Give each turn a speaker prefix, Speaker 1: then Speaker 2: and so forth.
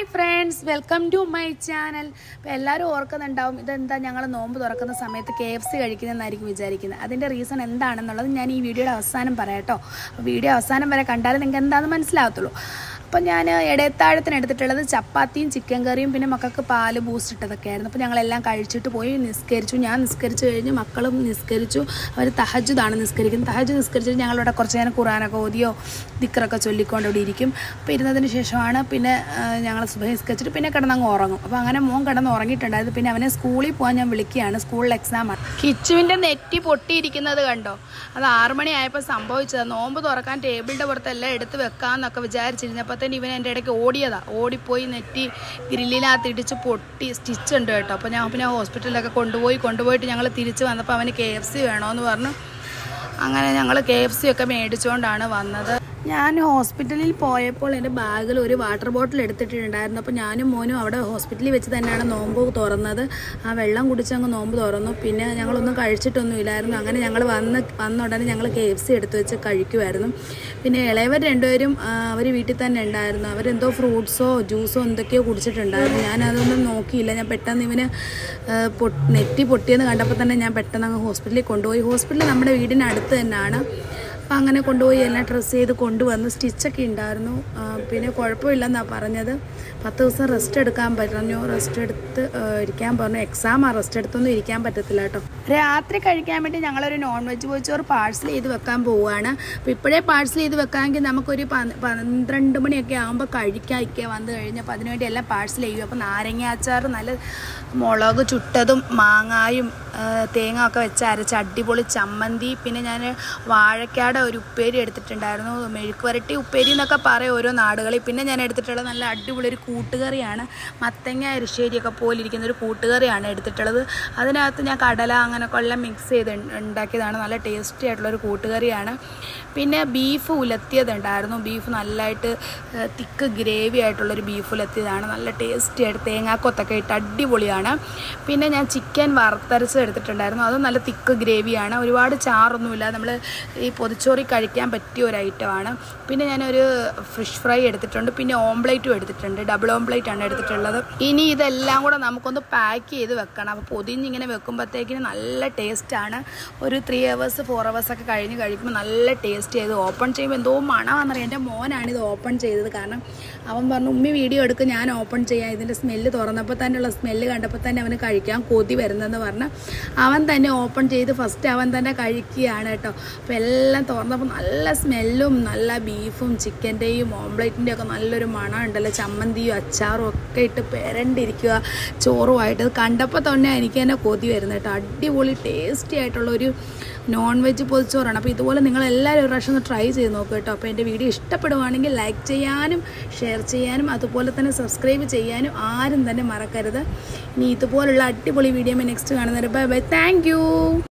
Speaker 1: hi friends welcome to my channel അപ്പോൾ എല്ലാവരും ഓർക്കുന്നുണ്ടാവും ഇതെന്താ ഞങ്ങൾ നോമ്പ് തുറക്കുന്ന സമയത്ത് കെ എഫ് സി കഴിക്കുന്നതെന്നായിരിക്കും വിചാരിക്കുന്നത് അതിൻ്റെ റീസൺ എന്താണെന്നുള്ളത് ഞാൻ ഈ വീഡിയോയുടെ അവസാനം പറയാം കേട്ടോ അപ്പോൾ വീഡിയോ അവസാനം വരെ കണ്ടാലേ നിങ്ങൾക്ക് എന്താണെന്ന് മനസ്സിലാകത്തുള്ളൂ അപ്പോൾ ഞാൻ ഇടയത്താഴത്തിന് എടുത്തിട്ടുള്ളത് ചപ്പാത്തിയും ചിക്കൻ കറിയും പിന്നെ മക്കൾക്ക് പാല് ബൂസ്റ്റ് ഇട്ടതൊക്കെ ആയിരുന്നു അപ്പോൾ ഞങ്ങളെല്ലാം കഴിച്ചിട്ട് പോയി നിസ്കരിച്ചു ഞാൻ നിസ്കരിച്ചു കഴിഞ്ഞ് മക്കളും നിസ്കരിച്ചു അവർ തഹജുദാണ് നിസ്കരിക്കുന്നത് തഹജ് നിസ്കരിച്ചിട്ട് ഞങ്ങളിവിടെ കുറച്ച് നേരം ഖുറാനൊക്കെ ഓതിയോ ദിക്കറൊക്കെ ചൊല്ലിക്കൊണ്ട് ഇവിടെ ഇരിക്കും അപ്പോൾ ഇരുന്നതിന് ശേഷമാണ് പിന്നെ ഞങ്ങൾ സുബഹ നിസ്കരിച്ചിട്ട് പിന്നെ കിടന്നങ്ങ് ഉറങ്ങും അപ്പോൾ അങ്ങനെ മോൻ കിടന്ന് ഉറങ്ങിയിട്ടുണ്ടായിരുന്നു പിന്നെ അവനെ സ്കൂളിൽ പോകാൻ ഞാൻ വിളിക്കുകയാണ് സ്കൂളിൽ എക്സാമാണ് കിച്ചുവിൻ്റെ നെറ്റി പൊട്ടിയിരിക്കുന്നത് കണ്ടോ അത് ആറു മണിയായപ്പോൾ സംഭവിച്ചത് നോമ്പ് തുറക്കാൻ ടേബിളിൻ്റെ പുറത്തെല്ലാം എടുത്ത് വെക്കാമെന്നൊക്കെ വിചാരിച്ചിരുന്നപ്പോഴത്തേന് ഇവൻ എൻ്റെ ഇടയ്ക്ക് ഓടിയതാ ഓടിപ്പോയി നെറ്റി ഗ്രില്ലിനകത്ത് ഇടിച്ച് പൊട്ടി സ്റ്റിച്ച് ഉണ്ട് കേട്ടോ അപ്പോൾ ഞാൻ പിന്നെ ഹോസ്പിറ്റലിലൊക്കെ കൊണ്ടുപോയി കൊണ്ടുപോയിട്ട് ഞങ്ങൾ തിരിച്ച് വന്നപ്പോൾ അവന് കെ എഫ് സി വേണമെന്ന് പറഞ്ഞു അങ്ങനെ ഞങ്ങൾ കെ എഫ് സി ഒക്കെ മേടിച്ചുകൊണ്ടാണ് വന്നത് ഞാൻ ഹോസ്പിറ്റലിൽ പോയപ്പോൾ എൻ്റെ ബാഗിൽ ഒരു വാട്ടർ ബോട്ടിൽ എടുത്തിട്ടുണ്ടായിരുന്നു അപ്പോൾ ഞാനും മോനും അവിടെ ഹോസ്പിറ്റലിൽ വെച്ച് തന്നെയാണ് നോമ്പ് തുറന്നത് ആ വെള്ളം കുടിച്ചങ്ങ് നോമ്പ് തുറന്നു പിന്നെ ഞങ്ങളൊന്നും കഴിച്ചിട്ടൊന്നും ഇല്ലായിരുന്നു അങ്ങനെ ഞങ്ങൾ വന്ന് വന്ന ഉടനെ ഞങ്ങൾ കെ എഫ് സി എടുത്ത് വെച്ച് കഴിക്കുമായിരുന്നു പിന്നെ ഇളയവർ രണ്ടുപേരും അവർ വീട്ടിൽ തന്നെ ഉണ്ടായിരുന്നു അവരെന്തോ ഫ്രൂട്ട്സോ ജ്യൂസോ എന്തൊക്കെയോ കുടിച്ചിട്ടുണ്ടായിരുന്നു ഞാൻ അതൊന്നും നോക്കിയില്ല ഞാൻ പെട്ടെന്ന് ഇവന് ആ, പൊ- നെറ്റി പൊട്ടിയെന്ന് കണ്ടപ്പോൾ തന്നെ ഞാൻ പെട്ടെന്ന് അങ്ങ് ഹോസ്പിറ്റലിൽ കൊണ്ടുപോയി ഹോസ്പിറ്റൽ നമ്മുടെ വീടിനടുത്ത് തന്നെയാണ് അപ്പം അങ്ങനെ കൊണ്ടുപോയി എല്ലാം ഡ്രസ്സ് ചെയ്ത് കൊണ്ടുവന്ന് സ്റ്റിച്ചൊക്കെ ഉണ്ടായിരുന്നു ആ, പിന്നെ കുഴപ്പമില്ലെന്നാണ് പറഞ്ഞത് പത്ത് ദിവസം റെസ്റ്റ് എടുക്കാൻ പറഞ്ഞു റെസ്റ്റ് എടുത്ത് ആ, ഇരിക്കാൻ പറഞ്ഞു എക്സാം ആ റെസ്റ്റ് എടുത്തൊന്നും ഇരിക്കാൻ പറ്റത്തില്ല കേട്ടോ രാത്രി കഴിക്കാൻ വേണ്ടി ഞങ്ങളൊരു നോൺ വെജ് പൊരിച്ചോറ് പാഴ്സൽ ചെയ്ത് വെക്കാൻ പോവുകയാണ് അപ്പോൾ ഇപ്പോഴേ പാഴ്സൽ ചെയ്ത് വെക്കാമെങ്കിൽ നമുക്കൊരു പന്ത് പന്ത്രണ്ട് മണിയൊക്കെ ആകുമ്പോൾ കഴിക്കാതിരിക്കുക വന്നു കഴിഞ്ഞപ്പോൾ അതിനുവേണ്ടി എല്ലാം പാഴ്സൽ ചെയ്യും അപ്പോൾ നാരങ്ങ അച്ചാർ നല്ല മുളക് ചുട്ടതും മാങ്ങായും ആ, തേങ്ങ ഒക്കെ വെച്ച് അരച്ച് അടിപൊളി ചമ്മന്തി പിന്നെ ഞാൻ വാഴക്കാട് ഒരു ഉപ്പേരി എടുത്തിട്ടുണ്ടായിരുന്നു മെഴുക്ക് വരട്ടി ഉപ്പേരി എന്നൊക്കെ പറയും ഓരോ നാടുകളിൽ പിന്നെ ഞാൻ എടുത്തിട്ടുള്ളത് നല്ല അടിപൊളി ഒരു കൂട്ടുകറിയാണ് മത്തങ്ങ എരിശ്ശേരിയൊക്കെ പോലെ ഇരിക്കുന്ന ഒരു കൂട്ടുകറിയാണ് എടുത്തിട്ടുള്ളത് അതിനകത്ത് ഞാൻ കടല അങ്ങനെ കൊല്ലം മിക്സ് ചെയ്ത് ഉണ്ട- ഉണ്ടാക്കിയതാണ് നല്ല ടേസ്റ്റി ആയിട്ടുള്ള ഒരു കൂട്ടുകറിയാണ് പിന്നെ ബീഫ് ഉലത്തിയതുണ്ടായിരുന്നു ബീഫ് നല്ലതായിട്ട് തിക്ക് ഗ്രേവി ആയിട്ടുള്ളൊരു ബീഫ് ഉലത്തിയതാണ് നല്ല ടേസ്റ്റി ആയിട്ട് തേങ്ങാക്കൊത്തൊക്കെ ഇട്ട് അടിപൊളിയാണ് പിന്നെ ഞാൻ ചിക്കൻ വറുത്തരച്ച് എടുത്തിട്ടുണ്ടായിരുന്നു അതും നല്ല തിക്ക് ഗ്രേവിയാണ് ഒരുപാട് ചാറൊന്നുമില്ല നമ്മൾ ഈ പൊതിച്ചോറി കഴിക്കാൻ പറ്റിയ ഒരു ഐറ്റമാണ് പിന്നെ ഞാനൊരു ഫിഷ് ഫ്രൈ എടുത്തിട്ടുണ്ട് പിന്നെ ഓംപ്ലേറ്റും എടുത്തിട്ടുണ്ട് ഡബിൾ ഓംപ്ലേറ്റ് ആണ് എടുത്തിട്ടുള്ളത് ഇനി ഇതെല്ലാം കൂടെ നമുക്കൊന്ന് പാക്ക് ചെയ്ത് വെക്കണം അപ്പോൾ പൊതിഞ്ഞിങ്ങനെ വെക്കുമ്പോഴത്തേക്കിന് നല്ല ടേസ്റ്റാണ് ഒരു ത്രീ അവേഴ്സ് ഫോർ അവേഴ്സ് ഒക്കെ കഴിഞ്ഞ് കഴിക്കുമ്പോൾ നല്ല ടേസ്റ്റ് ചെയ്ത് ഓപ്പൺ ചെയ്യുമ്പോൾ എന്തോ മണമാണെന്നറിയാം എൻ്റെ മോനാണ് ഇത് ഓപ്പൺ ചെയ്തത് കാരണം അവൻ പറഞ്ഞു ഉമ്മി വീഡിയോ എടുക്കുക ഞാൻ ഓപ്പൺ ചെയ്യാം ഇതിൻ്റെ സ്മെല്ല് തുറന്നപ്പോൾ തന്നെയുള്ള സ്മെല്ല് കണ്ടപ്പോൾ തന്നെ അവന് കഴിക്കാൻ കൊതി വരുന്നതെന്ന് പറഞ്ഞ് അവൻ തന്നെ ഓപ്പൺ ചെയ്ത് ഫസ്റ്റ് അവൻ തന്നെ കഴിക്കുകയാണ് കേട്ടോ അപ്പോൾ എല്ലാം തുറന്നപ്പോൾ നല്ല സ്മെല്ലും നല്ല ബീഫും ചിക്കൻ്റെയും ഓംപ്ലേറ്റിൻ്റെ ഒക്കെ നല്ലൊരു മണം ഉണ്ടല്ലോ ചമ്മന്തിയും അച്ചാറും ഒക്കെ ഇട്ട് പെരണ്ടിരിക്കുക ചോറുമായിട്ട് ഇത് കണ്ടപ്പോൾ തന്നെ എനിക്ക് തന്നെ കൊതി വരുന്നത് കേട്ടോ അടിപൊളി ടേസ്റ്റി ആയിട്ടുള്ള ഒരു നോൺ വെജ് പൊതിച്ചോറാണ് അപ്പോൾ ഇതുപോലെ നിങ്ങൾ എല്ലാവരും ഒരു പ്രാവശ്യം ഒന്ന് ട്രൈ ചെയ്ത് നോക്കുക കേട്ടോ അപ്പോൾ എൻ്റെ വീഡിയോ ഇഷ്ടപ്പെടുവാണെങ്കിൽ ലൈക്ക് ചെയ്യാനും ഷെയർ ചെയ്യാനും അതുപോലെ തന്നെ സബ്സ്ക്രൈബ് ചെയ്യാനും ആരും തന്നെ മറക്കരുത് ഇനി ഇതുപോലുള്ള അടിപൊളി വീഡിയോ നെക്സ്റ്റ് കാണുന്നവരെ ബൈ ബൈ താങ്ക്